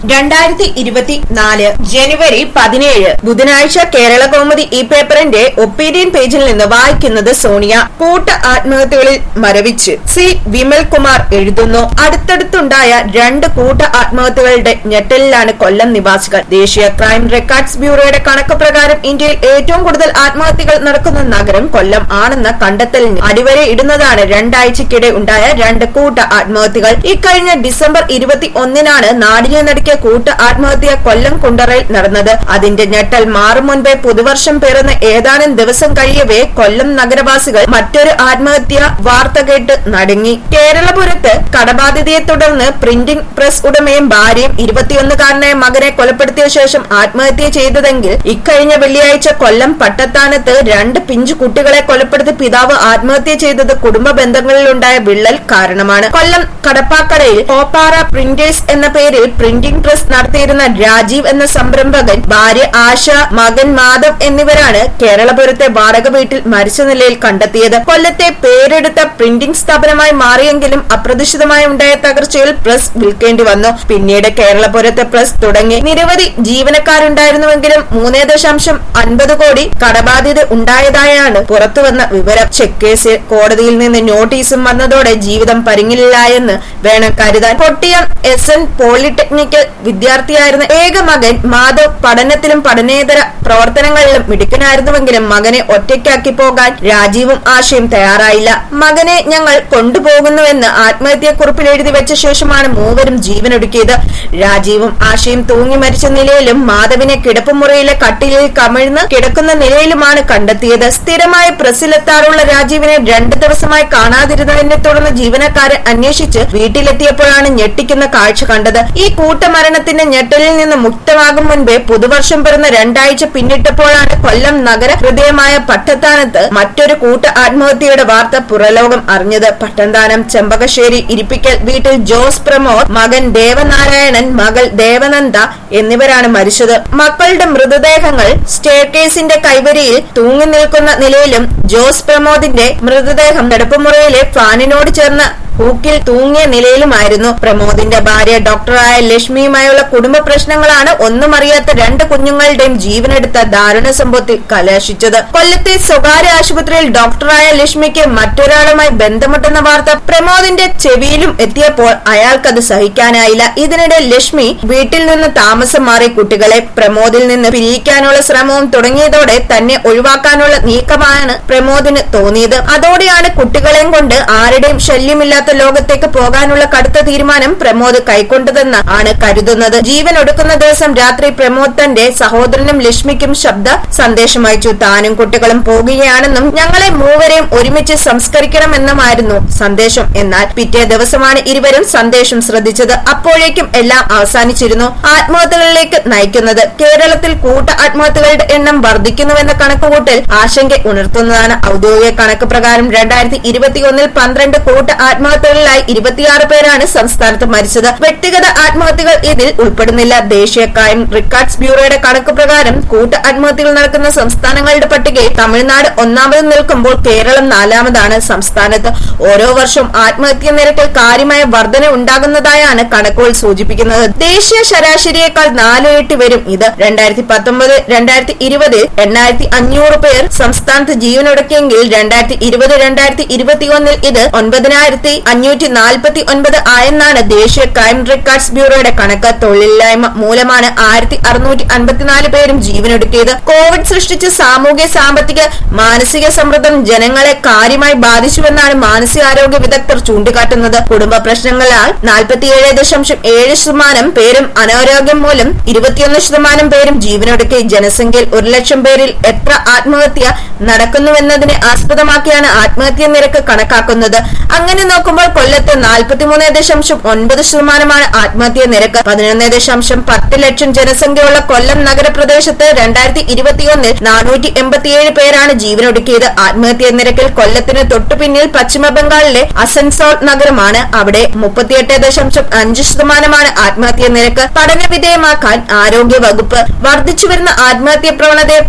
രണ്ടായിരത്തി ഇരുപത്തിനാല് ജനുവരി പതിനേഴ് ബുധനാഴ്ച കേരള കൗമുദി ഈ പേപ്പറിന്റെ ഒപ്പീനിയൻ പേജിൽ നിന്ന് വായിക്കുന്നത് സോണിയ കൂട്ട ആത്മഹത്യകളിൽ മരവിച്ച് സി വിമൽ കുമാർ എഴുതുന്നു അടുത്തടുത്തുണ്ടായ രണ്ട് കൂട്ട ആത്മഹത്യകളുടെ ഞെട്ടലിലാണ് കൊല്ലം നിവാസികൾ ദേശീയ ക്രൈം റെക്കോർഡ്സ് ബ്യൂറോയുടെ കണക്ക് പ്രകാരം ഇന്ത്യയിൽ ഏറ്റവും കൂടുതൽ ആത്മഹത്യകൾ നടക്കുന്ന നഗരം കൊല്ലം ആണെന്ന കണ്ടെത്തലിന് അടിവരെ ഇടുന്നതാണ് രണ്ടാഴ്ചക്കിടെ ഉണ്ടായ രണ്ട് കൂട്ട ആത്മഹത്യകൾ ഇക്കഴിഞ്ഞ ഡിസംബർ ഇരുപത്തി ഒന്നിനാണ് നാടിനെ നടുക്കിയ കൂട്ട ആത്മഹത്യ കൊല്ലം കുണ്ടറയിൽ നടന്നത് അതിന്റെ ഞെട്ടൽ മാറും മുൻപേ പുതുവർഷം പിറന്ന് ഏതാനും ദിവസം കഴിയവേ കൊല്ലം നഗരവാസികൾ മറ്റൊരു ആത്മഹത്യ വാർത്ത കേട്ട് നടുങ്ങി കേരളപുരത്ത് കടബാധ്യതയെ തുടർന്ന് പ്രിന്റിംഗ് പ്രസ് ഉടമയും ഭാര്യയും ഇരുപത്തിയൊന്നുകാരനായ മകനെ കൊലപ്പെടുത്തിയ ശേഷം ആത്മഹത്യ ചെയ്തതെങ്കിൽ ഇക്കഴിഞ്ഞ വെള്ളിയാഴ്ച കൊല്ലം പട്ടത്താനത്ത് രണ്ട് പിഞ്ചു കുട്ടികളെ കൊലപ്പെടുത്തി പിതാവ് ആത്മഹത്യ ചെയ്തത് കുടുംബ ബന്ധങ്ങളിലുണ്ടായ വിള്ളൽ കാരണമാണ് കൊല്ലം കടപ്പാക്കടയിൽ ഓപ്പാറ പ്രിന്റേഴ്സ് എന്ന പേരിൽ പ്രിന്റിംഗ് പ്രസ് നടത്തിയിരുന്ന രാജീവ് എന്ന സംരംഭകൻ ഭാര്യ ആശ മകൻ മാധവ് എന്നിവരാണ് കേരളപുരത്തെ വാടക വീട്ടിൽ മരിച്ച നിലയിൽ കണ്ടെത്തിയത് കൊല്ലത്തെ പേരെടുത്ത പ്രിന്റിംഗ് സ്ഥാപനമായി മാറിയെങ്കിലും അപ്രതീക്ഷിതമായി ഉണ്ടായ തകർച്ചയിൽ പ്രസ് വിൽക്കേണ്ടി വന്നു പിന്നീട് കേരളപുരത്തെ പ്രസ് തുടങ്ങി നിരവധി ജീവനക്കാരുണ്ടായിരുന്നുവെങ്കിലും മൂന്നേ ദശാംശം അൻപത് കോടി കടബാധ്യത ഉണ്ടായതായാണ് പുറത്തുവന്ന വിവരം ചെക്ക് കേസിൽ കോടതിയിൽ നിന്ന് നോട്ടീസും വന്നതോടെ ജീവിതം പരിങ്ങില്ല എന്ന് വേണം കരുതാൻ കൊട്ടിയം എസ് എൻ പോളിടെക്നിക്കൽ വിദ്യാർത്ഥിയായിരുന്ന ഏക മകൻ മാധവ് പഠനത്തിലും പഠനേതര പ്രവർത്തനങ്ങളിലും മിടുക്കനായിരുന്നുവെങ്കിലും മകനെ ഒറ്റയ്ക്കാക്കി പോകാൻ രാജീവും ആശയും തയ്യാറായില്ല മകനെ ഞങ്ങൾ കൊണ്ടുപോകുന്നുവെന്ന് ആത്മഹത്യാക്കുറിപ്പിൽ എഴുതി വെച്ച ശേഷമാണ് മൂവരും ജീവനൊടുക്കിയത് രാജീവും ആശയും തൂങ്ങി മരിച്ച നിലയിലും മാധവിനെ കിടപ്പുമുറിയിലെ കട്ടിലിൽ കമിഴ്ന്ന് കിടക്കുന്ന നിലയിലുമാണ് കണ്ടെത്തിയത് സ്ഥിരമായി പ്രസിലെത്താറുള്ള രാജീവിനെ രണ്ടു ദിവസമായി കാണാതിരുന്നതിനെ തുടർന്ന് ജീവനക്കാരെ അന്വേഷിച്ച് വീട്ടിലെത്തിയപ്പോഴാണ് ഞെട്ടിക്കുന്ന കാഴ്ച കണ്ടത് ഈ കൂട്ടമരണത്തിന്റെ ഞെട്ടലിൽ നിന്ന് മുക്തമാകും മുൻപേ പുതുവർഷം പിറന്ന രണ്ടാഴ്ച പിന്നിട്ടപ്പോഴാണ് കൊല്ലം നഗര ഹൃദയമായ പട്ടത്താനത്ത് മറ്റൊരു കൂട്ട ആത്മഹത്യയുടെ വാർത്ത പുറലോകം അറിഞ്ഞത് പട്ടന്താനം ചെമ്പകശ്ശേരി ഇരിപ്പിക്കൽ വീട്ടിൽ ജോസ് പ്രമോദ് മകൻ ദേവനാരായണൻ മകൾ ദേവനന്ദ എന്നിവരാണ് മരിച്ചത് മക്കളുടെ മൃതദേഹങ്ങൾ സ്റ്റേർകേസിന്റെ കൈവരിയിൽ തൂങ്ങി നിൽക്കുന്ന നിലയിലും ജോസ് പ്രമോദിന്റെ മൃതദേഹം കിടപ്പുമുറിയിലെ ഫാനിനോട് ചേർന്ന ഹൂക്കിൽ തൂങ്ങിയ നിലയിലുമായിരുന്നു പ്രമോദിന്റെ ഭാര്യ ഡോക്ടറായ ലക്ഷ്മിയുമായുള്ള കുടുംബ പ്രശ്നങ്ങളാണ് ഒന്നും അറിയാത്ത രണ്ട് കുഞ്ഞുങ്ങളുടെയും ജീവനെടുത്ത ദാരുണ സംഭവത്തിൽ കലാശിച്ചത് കൊല്ലത്തെ സ്വകാര്യ ആശുപത്രിയിൽ ഡോക്ടറായ ലക്ഷ്മിക്ക് മറ്റൊരാളുമായി ബന്ധമുണ്ടെന്ന വാർത്ത പ്രമോദിന്റെ ചെവിയിലും എത്തിയപ്പോൾ അയാൾക്കത് സഹിക്കാനായില്ല ഇതിനിടെ ലക്ഷ്മി വീട്ടിൽ നിന്ന് താമസം മാറി കുട്ടികളെ പ്രമോദിൽ നിന്ന് പിരിയിക്കാനുള്ള ശ്രമവും തുടങ്ങിയതോടെ തന്നെ ഒഴിവാക്കാനുള്ള നീക്കമാണ് പ്രമോദിന് തോന്നിയത് അതോടെയാണ് കുട്ടികളെയും കൊണ്ട് ആരുടെയും ശല്യമില്ലാത്ത ലോകത്തേക്ക് പോകാനുള്ള കടുത്ത തീരുമാനം പ്രമോദ് കൈക്കൊണ്ടതെന്ന് ആണ് കരുതുന്നത് ജീവൻ ഒടുക്കുന്ന ദിവസം രാത്രി പ്രമോദ് തന്റെ സഹോദരനും ലക്ഷ്മിക്കും ശബ്ദ സന്ദേശം അയച്ചു താനും കുട്ടികളും പോകുകയാണെന്നും ഞങ്ങളെ മൂവരെയും ഒരുമിച്ച് സംസ്കരിക്കണമെന്നുമായിരുന്നു സന്ദേശം എന്നാൽ പിറ്റേ ദിവസമാണ് ഇരുവരും സന്ദേശം ശ്രദ്ധിച്ചത് അപ്പോഴേക്കും എല്ലാം അവസാനിച്ചിരുന്നു ആത്മഹത്യകളിലേക്ക് നയിക്കുന്നത് കേരളത്തിൽ കൂട്ട ആത്മഹത്യകളുടെ എണ്ണം വർദ്ധിക്കുന്നുവെന്ന കണക്കുകൂട്ടൽ ആശങ്ക ഉണർത്തുന്നതാണ് ഔദ്യോഗിക കണക്ക് പ്രകാരം രണ്ടായിരത്തി ഇരുപത്തിയൊന്നിൽ പന്ത്രണ്ട് കൂട്ട ആത്മഹത്യകളിലായി ഇരുപത്തിയാറ് പേരാണ് സംസ്ഥാനത്ത് മരിച്ചത് വ്യക്തിഗത ആത്മഹത്യകൾ ഇതിൽ ഉൾപ്പെടുന്നില്ല ദേശീയ ക്രൈം റെക്കോർഡ്സ് ബ്യൂറോയുടെ കണക്ക് പ്രകാരം കൂട്ട ആത്മഹത്യകൾ നടക്കുന്ന സംസ്ഥാനങ്ങളുടെ പട്ടികയിൽ തമിഴ്നാട് ഒന്നാമത് നിൽക്കുമ്പോൾ കേരളം നാലാമതാണ് സംസ്ഥാനത്ത് ഓരോ വർഷവും ആത്മഹത്യാ നിരക്കിൽ കാര്യമായ വർധന ഉണ്ടാകുന്നതായാണ് കണക്കുകൾ സൂചിപ്പിക്കുന്നത് ദേശീയ ശരാശരിയേക്കാൾ നാലു ഇരട്ടി വരും ഇത് രണ്ടായിരത്തി പത്തൊമ്പത് രണ്ടായിരത്തി ഇരുപത് എണ്ണായിരത്തി അഞ്ഞൂറ് പേർ സംസ്ഥാനത്ത് ജീവനൊടുക്കിയെങ്കിൽ രണ്ടായിരത്തി ഇരുപത് രണ്ടായിരത്തി ഇരുപത്തിയൊന്നിൽ ഇത് ഒൻപതിനായിരത്തി അഞ്ഞൂറ്റി നാൽപ്പത്തി ഒൻപത് ആയെന്നാണ് ദേശീയ ക്രൈം റെക്കോർഡ്സ് ബ്യൂറോയുടെ കണക്ക് തൊഴിലില്ലായ്മ മൂലമാണ് ആയിരത്തി അറുന്നൂറ്റി അൻപത്തിനാല് പേരും ജീവനൊടുക്കിയത് കോവിഡ് സൃഷ്ടിച്ച സാമൂഹ്യ സാമ്പത്തിക മാനസിക സമ്മർദ്ദം ജനങ്ങളെ കാര്യമായി ബാധിച്ചുവെന്നാണ് മാനസികാരോഗ്യ വിദഗ്ധർ ചൂണ്ടിക്കാട്ടുന്നത് കുടുംബ പ്രശ്നങ്ങളാൽ നാൽപ്പത്തിയേഴ് ദശാംശം ഏഴ് ശതമാനം പേരും അനാരോഗ്യം മൂലം ഇരുപത്തിയൊന്ന് ശതമാനം പേരും ജീവനൊടുക്കി ജനസംഖ്യയിൽ ഒരു ലക്ഷം പേരിൽ എത്ര ആത്മഹത്യ നടക്കുന്നുവെന്നതിനെ ആസ്പദമാക്കിയാണ് ആത്മഹത്യാ നിരക്ക് കണക്കാക്കുന്നത് അങ്ങനെ നോക്കുമ്പോൾ കൊല്ലത്ത് നാൽപ്പത്തിമൂന്ന് ദശാംശം ഒൻപത് ശതമാനമാണ് ആത്മഹത്യാ നിരക്ക് പതിനൊന്ന് ദശാംശം പത്ത് ലക്ഷം ജനസംഖ്യയുള്ള കൊല്ലം നഗരപ്രദേശത്ത് രണ്ടായിരത്തി ഇരുപത്തിയൊന്നിൽ നാനൂറ്റി എൺപത്തിയേഴ് പേരാണ് ജീവനൊടുക്കിയത് ആത്മഹത്യാ നിരക്കിൽ കൊല്ലത്തിന് തൊട്ടു പിന്നിൽ പശ്ചിമ ബംഗാളിലെ അസൻസോൾ നഗരമാണ് അവിടെ മുപ്പത്തിയെട്ട് ദശാംശം അഞ്ച് ശതമാനമാണ് ആത്മഹത്യാ നിരക്ക് പഠനവിധേയമാക്കാൻ ആരോഗ്യ വകുപ്പ് വർദ്ധിച്ചുവരുന്ന ആത്മഹത്യാ പ്രവണതയെ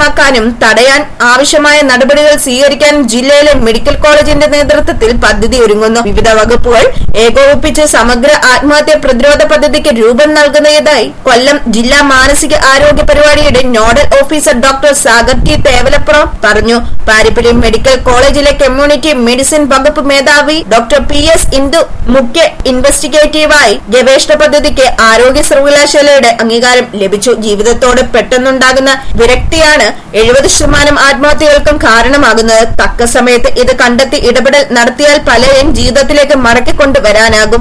പഠനവിധേയമാക്കാനും തടയാൻ ആവശ്യമായ നടപടികൾ സ്വീകരിക്കാനും ജില്ലയിലെ മെഡിക്കൽ കോളേജിന്റെ നേതൃത്വത്തിൽ പദ്ധതി ഒരുക്കി ഒരുങ്ങുന്നു വിവിധ വകുപ്പുകൾ ഏകോപിപ്പിച്ച് സമഗ്ര ആത്മഹത്യാ പ്രതിരോധ പദ്ധതിക്ക് രൂപം നൽകുന്നതായി കൊല്ലം ജില്ലാ മാനസിക ആരോഗ്യ പരിപാടിയുടെ nodal officer doctor Sagar T Thevalappuram പറഞ്ഞു പാരിപ്പള്ളി മെഡിക്കൽ കോളേജിലെ കമ്മ്യൂണിറ്റി മെഡിസിൻ വകുപ്പ് മേധാവി ഡോക്ടർ പി എസ് ഇന്ദു മുഖ്യ ഇൻവെസ്റ്റിഗേറ്റീവായി ഗവേഷണ പദ്ധതിക്ക് ആരോഗ്യ സർവകലാശാലയുടെ അംഗീകാരം ലഭിച്ചു ജീവിതത്തോട് പെട്ടെന്നുണ്ടാകുന്ന വിരക്തിയാണ് എഴുപത് ശതമാനം ആത്മഹത്യകൾക്കും കാരണമാകുന്നത് തക്ക സമയത്ത് ഇത് കണ്ടെത്തി ഇടപെടൽ നടത്തിയാൽ പലരെയും ജീവിതത്തിലേക്ക് മടക്കിക്കൊണ്ടുവരാനാകും